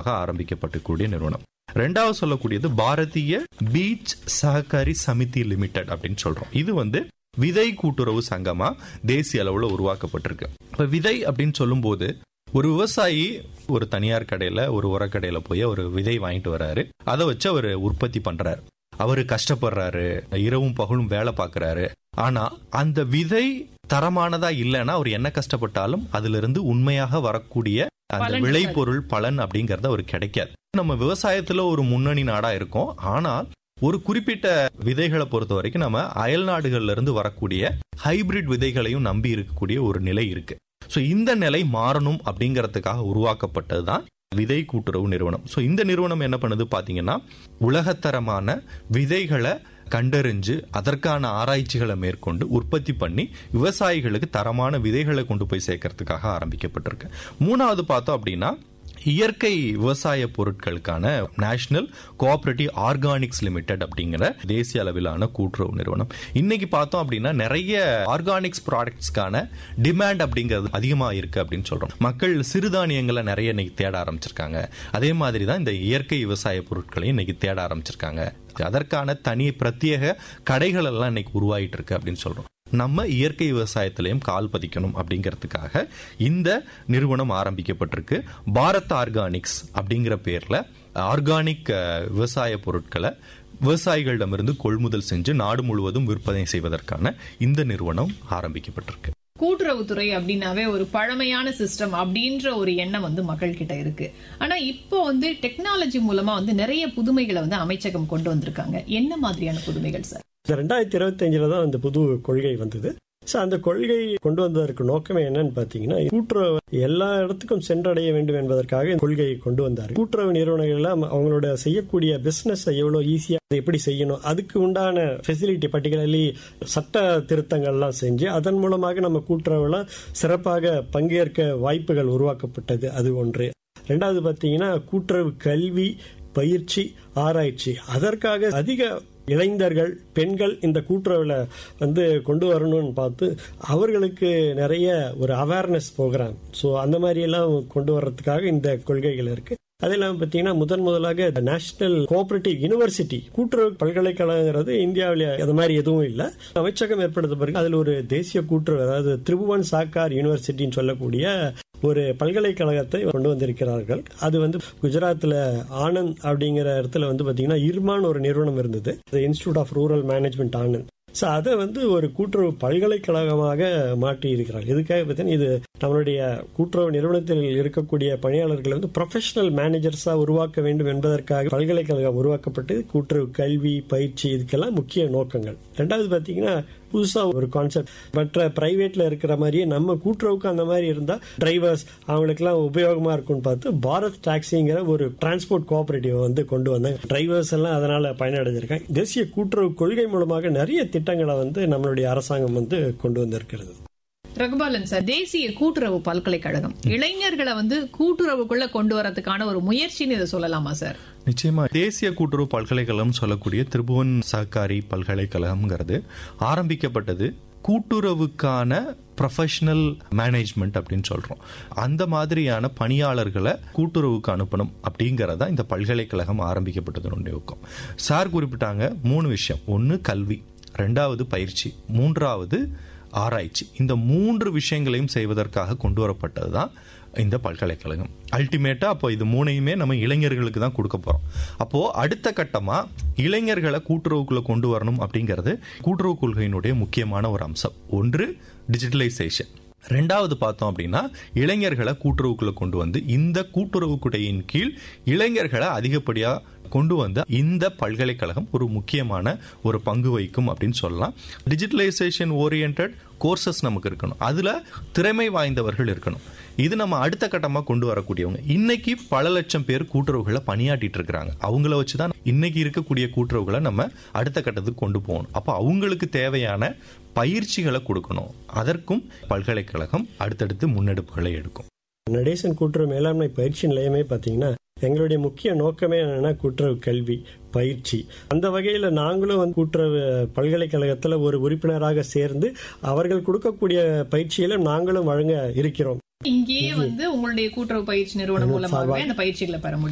ஆரம்பிக்கப்பட்டக்கூடிய நிறுவனம் ரெண்டாவது சொல்லக்கூடியது பாரதிய பீச் சஹகாரி சமிதி லிமிடெட் அப்படின்னு சொல்றோம் இது வந்து விதை கூட்டுறவு சங்கமா தேசிய அளவுல உருவாக்கப்பட்டிருக்கு இப்ப விதை அப்படின்னு சொல்லும்போது ஒரு விவசாயி ஒரு தனியார் கடையில ஒரு உரக்கடையில போய் ஒரு விதை வாங்கிட்டு வராரு அதை வச்சு அவர் உற்பத்தி பண்றாரு அவரு கஷ்டப்படுறாரு இரவும் பகலும் வேலை பார்க்கறாரு ஆனா அந்த விதை தரமானதா இல்லைன்னா அவர் என்ன கஷ்டப்பட்டாலும் அதுல இருந்து உண்மையாக வரக்கூடிய அந்த பலன் விளைபொருள் பலன் அப்படிங்கறது அவருக்கு கிடைக்காது நம்ம விவசாயத்துல ஒரு முன்னணி நாடா இருக்கோம் ஆனால் ஒரு குறிப்பிட்ட விதைகளை பொறுத்த வரைக்கும் நம்ம அயல் நாடுகள்ல இருந்து வரக்கூடிய ஹைபிரிட் விதைகளையும் நம்பி இருக்கக்கூடிய ஒரு நிலை இருக்கு சோ இந்த நிலை மாறணும் அப்படிங்கறதுக்காக உருவாக்கப்பட்டதுதான் விதை கூட்டுறவு நிறுவனம் சோ இந்த நிறுவனம் என்ன பண்ணுது பாத்தீங்கன்னா உலகத்தரமான விதைகளை கண்டறிஞ்சு அதற்கான ஆராய்ச்சிகளை மேற்கொண்டு உற்பத்தி பண்ணி விவசாயிகளுக்கு தரமான விதைகளை கொண்டு போய் சேர்க்கறதுக்காக ஆரம்பிக்கப்பட்டிருக்கு மூணாவது பார்த்தோம் அப்படின்னா இயற்கை விவசாய பொருட்களுக்கான நேஷனல் கோஆபரேட்டிவ் ஆர்கானிக்ஸ் லிமிடெட் அப்படிங்கிற தேசிய அளவிலான கூட்டுறவு நிறுவனம் இன்னைக்கு பார்த்தோம் அப்படின்னா நிறைய ஆர்கானிக்ஸ் ப்ராடக்ட்ஸ்க்கான டிமாண்ட் அப்படிங்கிறது அதிகமா இருக்கு அப்படின்னு சொல்றோம் மக்கள் சிறுதானியங்களை நிறைய இன்னைக்கு தேட ஆரம்பிச்சிருக்காங்க அதே மாதிரி தான் இந்த இயற்கை விவசாய பொருட்களையும் இன்னைக்கு தேட ஆரம்பிச்சிருக்காங்க அதற்கான தனி பிரத்யேக கடைகள் எல்லாம் இன்னைக்கு உருவாயிட்டு இருக்கு அப்படின்னு சொல்றோம் நம்ம இயற்கை விவசாயத்திலையும் கால் பதிக்கணும் அப்படிங்கிறதுக்காக இந்த நிறுவனம் ஆரம்பிக்கப்பட்டிருக்கு பாரத் ஆர்கானிக்ஸ் அப்படிங்கிற பேர்ல ஆர்கானிக் அஹ், விவசாய பொருட்களை விவசாயிகளிடமிருந்து கொள்முதல் செஞ்சு நாடு முழுவதும் விற்பனை செய்வதற்கான இந்த நிறுவனம் ஆரம்பிக்கப்பட்டிருக்கு கூட்டுறவுத்துறை அப்படின்னாவே ஒரு பழமையான சிஸ்டம் அப்படின்ற ஒரு எண்ணம் வந்து மக்கள் கிட்ட இருக்கு ஆனா இப்போ வந்து டெக்னாலஜி மூலமா வந்து நிறைய புதுமைகளை வந்து அமைச்சகம் கொண்டு வந்திருக்காங்க என்ன மாதிரியான புதுமைகள் சார் இந்த ரெண்டாயிரத்தி இருபத்தி அஞ்சுல தான் அந்த புது கொள்கை வந்தது ஸோ அந்த கொள்கை கொண்டு வந்ததற்கு நோக்கமே என்னன்னு பார்த்தீங்கன்னா கூட்டுறவு எல்லா இடத்துக்கும் சென்றடைய வேண்டும் என்பதற்காக இந்த கொள்கையை கொண்டு வந்தார் கூட்டுறவு நிறுவனங்கள் எல்லாம் அவங்களோட செய்யக்கூடிய பிசினஸ் எவ்வளோ ஈஸியா அதை எப்படி செய்யணும் அதுக்கு உண்டான ஃபெசிலிட்டி பர்டிகுலர்லி சட்ட திருத்தங்கள்லாம் செஞ்சு அதன் மூலமாக நம்ம கூட்டுறவுலாம் சிறப்பாக பங்கேற்க வாய்ப்புகள் உருவாக்கப்பட்டது அது ஒன்று ரெண்டாவது பார்த்தீங்கன்னா கூட்டுறவு கல்வி பயிற்சி ஆராய்ச்சி அதற்காக அதிக இளைஞர்கள் பெண்கள் இந்த கூட்டுறவுல வந்து கொண்டு வரணும்னு பார்த்து அவர்களுக்கு நிறைய ஒரு அவேர்னஸ் ப்ரோக்ராம் ஸோ அந்த மாதிரி எல்லாம் கொண்டு வர்றதுக்காக இந்த கொள்கைகள் இருக்கு அது இல்லாமல் பார்த்தீங்கன்னா முதன் முதலாக நேஷனல் கோஆபரேட்டிவ் யூனிவர்சிட்டி கூட்டுறவு பல்கலைக்கழகங்கிறது இந்தியாவில் அது மாதிரி எதுவும் இல்லை அமைச்சகம் ஏற்படுத்த பிறகு அதில் ஒரு தேசிய கூட்டுறவு அதாவது திரிபுவன் சாக்கார் யூனிவர்சிட்டின்னு சொல்லக்கூடிய ஒரு பல்கலைக்கழகத்தை கொண்டு வந்திருக்கிறார்கள் அது வந்து குஜராத்ல ஆனந்த் அப்படிங்கிற இடத்துல வந்து பாத்தீங்கன்னா இர்மான் ஒரு நிறுவனம் இருந்தது institute of rural management Anand so அதை வந்து ஒரு கூட்டுறவு பல்கலைக்கழகமாக மாற்றி இருக்கிறார்கள் இதுக்காக பார்த்தீங்கன்னா இது நம்மளுடைய கூட்டுறவு நிறுவனத்தில் இருக்கக்கூடிய பணியாளர்களை வந்து ப்ரொஃபஷனல் மேனேஜர்ஸா உருவாக்க வேண்டும் என்பதற்காக பல்கலைக்கழகம் உருவாக்கப்பட்டு கூட்டுறவு கல்வி பயிற்சி இதுக்கெல்லாம் முக்கிய நோக்கங்கள் ரெண்டாவது பார்த்தீங்கன்னா புதுசா ஒரு கான்செப்ட் மற்ற பிரைவேட்ல இருக்கிற மாதிரியே நம்ம கூட்டுறவுக்கு அந்த மாதிரி இருந்தா டிரைவர்ஸ் அவங்களுக்குலாம் உபயோகமா இருக்கும்னு பார்த்து பாரத் டாக்ஸிங்கிற ஒரு டிரான்ஸ்போர்ட் கோஆபரேட்டிவ் வந்து கொண்டு வந்தாங்க டிரைவர்ஸ் எல்லாம் அதனால பயனடைஞ்சிருக்காங்க தேசிய கூட்டுறவு கொள்கை மூலமாக நிறைய திட்டங்களை வந்து நம்மளுடைய அரசாங்கம் வந்து கொண்டு வந்திருக்கிறது ரகுபாலன் சார் தேசிய கூட்டுறவு பல்கலைக்கழகம் இளைஞர்களை வந்து கூட்டுறவுக்குள்ள கொண்டு வரதுக்கான ஒரு முயற்சின்னு இதை சொல்லலாமா சார் நிச்சயமா தேசிய கூட்டுறவு பல்கலைக்கழகம் சொல்லக்கூடிய திருபுவன் சஹகாரி பல்கலைக்கழகம்ங்கிறது ஆரம்பிக்கப்பட்டது கூட்டுறவுக்கான ப்ரொஃபஷனல் மேனேஜ்மெண்ட் அப்படின்னு சொல்றோம் அந்த மாதிரியான பணியாளர்களை கூட்டுறவுக்கு அனுப்பணும் அப்படிங்கறதா இந்த பல்கலைக்கழகம் ஆரம்பிக்கப்பட்டதனுடைய நோக்கம் சார் குறிப்பிட்டாங்க மூணு விஷயம் ஒன்னு கல்வி ரெண்டாவது பயிற்சி மூன்றாவது ஆராய்ச்சி இந்த மூன்று விஷயங்களையும் செய்வதற்காக கொண்டு வரப்பட்டதுதான் இந்த பல்கலைக்கழகம் அல்டிமேட்டா அப்போ இது மூணையுமே நம்ம இளைஞர்களுக்கு தான் கொடுக்க போறோம் அப்போ அடுத்த கட்டமா இளைஞர்களை கூட்டுறவுக்குள்ள கொண்டு வரணும் அப்படிங்கிறது கூட்டுறவு கொள்கையினுடைய முக்கியமான ஒரு அம்சம் ஒன்று டிஜிட்டலைசேஷன் ரெண்டாவது பார்த்தோம் அப்படின்னா இளைஞர்களை கூட்டுறவுக்குள்ள கொண்டு வந்து இந்த கூட்டுறவு குடையின் கீழ் இளைஞர்களை அதிகப்படியா கொண்டு வந்த இந்த பல்கலைக்கழகம் ஒரு முக்கியமான ஒரு பங்கு வகிக்கும் அப்படின்னு சொல்லலாம் டிஜிட்டலைசேஷன் ஓரியன்ட் கோர்சஸ் நமக்கு இருக்கணும் அதுல திறமை வாய்ந்தவர்கள் இருக்கணும் இது நம்ம அடுத்த கட்டமா கொண்டு வரக்கூடியவங்க இன்னைக்கு பல லட்சம் பேர் கூட்டுறவுகளை பணியாற்றிட்டு இருக்கிறாங்க அவங்கள வச்சுதான் இன்னைக்கு இருக்கக்கூடிய கூட்டுறவுகளை நம்ம அடுத்த கட்டத்துக்கு கொண்டு போகணும் அப்போ அவங்களுக்கு தேவையான பயிற்சிகளை கொடுக்கணும் அதற்கும் பல்கலைக்கழகம் அடுத்தடுத்து முன்னெடுப்புகளை எடுக்கும் நடேசன் கூட்டுறவு மேலாண்மை பயிற்சி நிலையமே பாத்தீங்கன்னா எங்களுடைய முக்கிய நோக்கமே என்னன்னா கூட்டுறவு கல்வி பயிற்சி அந்த வகையில நாங்களும் வந்து கூட்டுறவு பல்கலைக்கழகத்துல ஒரு உறுப்பினராக சேர்ந்து அவர்கள் கொடுக்கக்கூடிய பயிற்சியில நாங்களும் வழங்க இருக்கிறோம் இங்கேயே வந்து உங்களுடைய கூட்டுறவு பயிற்சி நிறுவனம் மூலமாகவே அந்த பயிற்சிகளை பெற முடியும்